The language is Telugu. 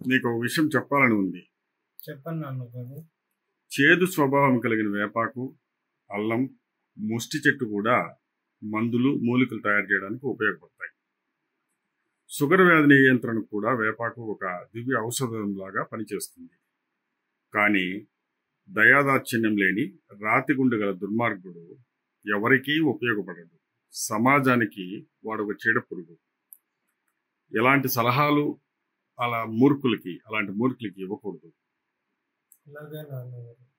నీకు ఒక విషయం చెప్పాలని ఉంది చెప్పండి నాన్నగారు చేదు స్వభావం కలిగిన వేపాకు అల్లం ముష్టి చెట్టు కూడా మందులు మూలికలు తయారు చేయడానికి ఉపయోగపడతాయి షుగర్ వ్యాధి నియంత్రణకు కూడా వేపాకు ఒక దివ్య ఔషధంలాగా పనిచేస్తుంది కానీ దయాదాక్షిణ్యం లేని రాతి గుండె గల దుర్మార్గుడు ఎవరికీ ఉపయోగపడడు సమాజానికి వాడు ఒక చీడ పురుగు ఎలాంటి సలహాలు అలా మూర్ఖులకి అలాంటి మూర్ఖులకి ఇవ్వకూడదు అలాగే నాన్నగారు